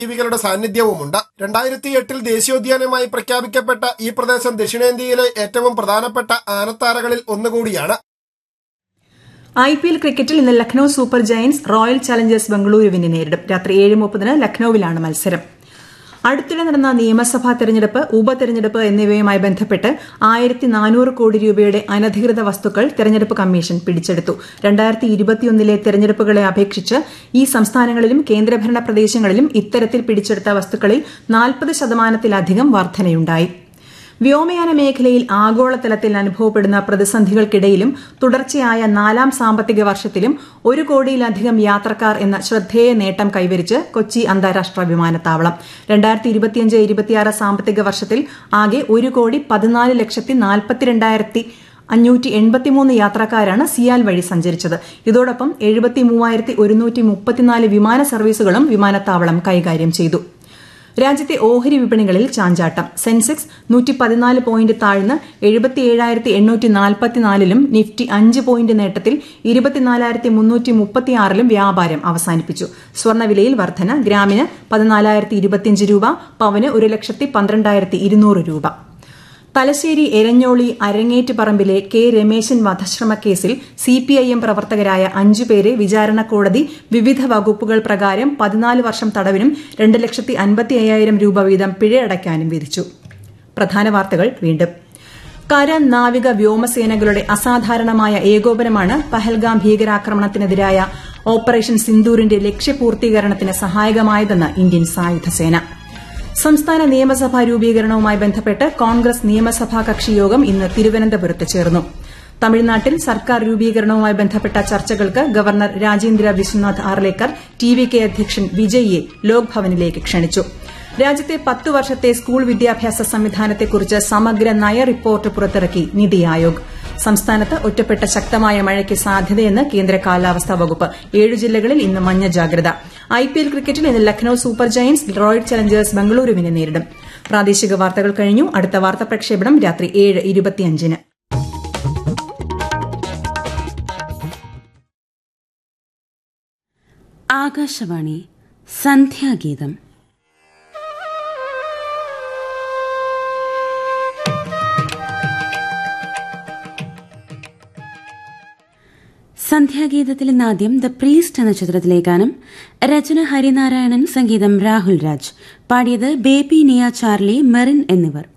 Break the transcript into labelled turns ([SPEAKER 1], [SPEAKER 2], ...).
[SPEAKER 1] ജീവികളുടെ സാന്നിധ്യവുമുണ്ട് രണ്ടായിരത്തി എട്ടിൽ ദേശീയോദ്യാനമായി പ്രഖ്യാപിക്കപ്പെട്ട ഈ പ്രദേശം ദക്ഷിണേന്ത്യയിലെ ഏറ്റവും പ്രധാനപ്പെട്ട ആനത്താരകളിൽ ഒന്നുകൂടിയാണ്
[SPEAKER 2] ഐ പി എൽ ക്രിക്കറ്റിൽ ഇന്ന് Lucknow Super Giants Royal Challengers ബംഗളൂരുവിനെ നേരിടും രാത്രി ഏഴ് മുപ്പതിന് ലക്നൌവിലാണ് മത്സരം അടുത്തിടെ നടന്ന നിയമസഭാ തെരഞ്ഞെടുപ്പ് ഉപതെരഞ്ഞെടുപ്പ് എന്നിവയുമായി ബന്ധപ്പെട്ട് ആയിരത്തി നാനൂറ് കോടി രൂപയുടെ അനധികൃത വസ്തുക്കൾ തെരഞ്ഞെടുപ്പ് കമ്മീഷൻ പിടിച്ചെടുത്തു രണ്ടായിരത്തി ഇരുപത്തിയൊന്നിലെ തെരഞ്ഞെടുപ്പുകളെ അപേക്ഷിച്ച് ഈ സംസ്ഥാനങ്ങളിലും കേന്ദ്രഭരണ പ്രദേശങ്ങളിലും ഇത്തരത്തിൽ പിടിച്ചെടുത്ത വസ്തുക്കളിൽ നാൽപ്പത് ശതമാനത്തിലധികം വർധനയുണ്ടായി വ്യോമയാന മേഖലയിൽ ആഗോളതലത്തിൽ അനുഭവപ്പെടുന്ന പ്രതിസന്ധികൾക്കിടയിലും തുടർച്ചയായ നാലാം സാമ്പത്തിക വർഷത്തിലും ഒരു കോടിയിലധികം യാത്രക്കാർ എന്ന ശ്രദ്ധേയ നേട്ടം കൈവരിച്ച് കൊച്ചി അന്താരാഷ്ട്ര വിമാനത്താവളം രണ്ടായിരത്തി ഇരുപത്തിയഞ്ച് ഇരുപത്തിയാറ് സാമ്പത്തിക വർഷത്തിൽ ആകെ ഒരു കോടി പതിനാല് ലക്ഷത്തി നാൽപ്പത്തിരണ്ടായിരത്തി അഞ്ഞൂറ്റി എൺപത്തിമൂന്ന് യാത്രക്കാരാണ് സിയാൽ വഴി സഞ്ചരിച്ചത് ഇതോടൊപ്പം എഴുപത്തി മൂവായിരത്തി ഒരുന്നൂറ്റി മുപ്പത്തിനാല് വിമാന സർവീസുകളും വിമാനത്താവളം കൈകാര്യം ചെയ്തു രാജ്യത്തെ ഓഹരി വിപണികളിൽ ചാഞ്ചാട്ടം സെൻസെക്സ് നൂറ്റി പതിനാല് പോയിന്റ് താഴ്ന്ന് എഴുപത്തിയേഴായിരത്തി എണ്ണൂറ്റി നാൽപ്പത്തിനാലിലും നിഫ്റ്റി അഞ്ച് പോയിന്റ് നേട്ടത്തിൽ ഇരുപത്തിനാലായിരത്തി മുന്നൂറ്റി മുപ്പത്തിയാറിലും വ്യാപാരം അവസാനിപ്പിച്ചു സ്വർണ്ണവിലയിൽ വർധന ഗ്രാമിന് പതിനാലായിരത്തി ഇരുപത്തിയഞ്ച് രൂപ പവന് ഒരു ലക്ഷത്തി പന്ത്രണ്ടായിരത്തി ഇരുന്നൂറ് രൂപ തലശ്ശേരി എരഞ്ഞോളി അരങ്ങേറ്റ് പറമ്പിലെ കെ രമേശൻ വധശ്രമ കേസിൽ സിപിഐഎം പ്രവർത്തകരായ അഞ്ചുപേരെ വിചാരണ കോടതി വിവിധ വകുപ്പുകൾ പ്രകാരം പതിനാല് വർഷം തടവിനും രണ്ട് ലക്ഷത്തി അൻപത്തി അയ്യായിരം രൂപ വീതം പിഴയടയ്ക്കാനും വിധിച്ചു പ്രധാന വാർത്തകൾ വീണ്ടും കര നാവിക വ്യോമസേനകളുടെ അസാധാരണമായ ഏകോപനമാണ് പഹൽഗാം ഭീകരാക്രമണത്തിനെതിരായ ഓപ്പറേഷൻ സിന്ദൂരിന്റെ ലക്ഷ്യപൂർത്തീകരണത്തിന് സഹായകമായതെന്ന് ഇന്ത്യൻ സായുധ സേന സംസ്ഥാന നിയമസഭാ രൂപീകരണവുമായി ബന്ധപ്പെട്ട് കോൺഗ്രസ് നിയമസഭാ കക്ഷിയോഗം ഇന്ന് തിരുവനന്തപുരത്ത് ചേർന്നു തമിഴ്നാട്ടിൽ സർക്കാർ രൂപീകരണവുമായി ബന്ധപ്പെട്ട ചർച്ചകൾക്ക് governor Rajendra Vishwanath Arlekar T V K അധ്യക്ഷൻ വിജയിയെ ലോക്ഭവനിലേക്ക് ക്ഷണിച്ചു രാജ്യത്തെ പത്ത് വർഷത്തെ സ്കൂൾ വിദ്യാഭ്യാസ സംവിധാനത്തെക്കുറിച്ച് സമഗ്ര നയ റിപ്പോർട്ട് പുറത്തിറക്കി നിതി ആയോഗ് സംസ്ഥാനത്ത് ഒറ്റപ്പെട്ട ശക്തമായ മഴയ്ക്ക് സാധ്യതയെന്ന് കേന്ദ്ര കാലാവസ്ഥാ വകുപ്പ് ഏഴു ജില്ലകളിൽ ഇന്ന് മഞ്ഞ ജാഗ്രത ഐ പി എൽ ക്രിക്കറ്റിൽ ഇന്ന് Lucknow Super Giants Royal Challengers ബംഗളൂരുവിനെ നേരിടും പ്രാദേശിക വാർത്തകൾ കഴിഞ്ഞു അടുത്ത വാർത്താ പ്രക്ഷേപണം രാത്രി ഏഴ് ഇരുപത്തിയഞ്ചിന്
[SPEAKER 3] ആകാശവാണി സന്ധ്യാഗീതം സന്ധ്യാഗീതത്തിൽ ഇന്നാദ്യം ദ പ്രീസ്റ്റ് എന്ന ചിത്രത്തിലെ ഗാനം രചന ഹരിനാരായണൻ സംഗീതം രാഹുൽ രാജ് പാടിയത് ബേബി നിയ ചാർലി മെറിൻ എന്നിവർ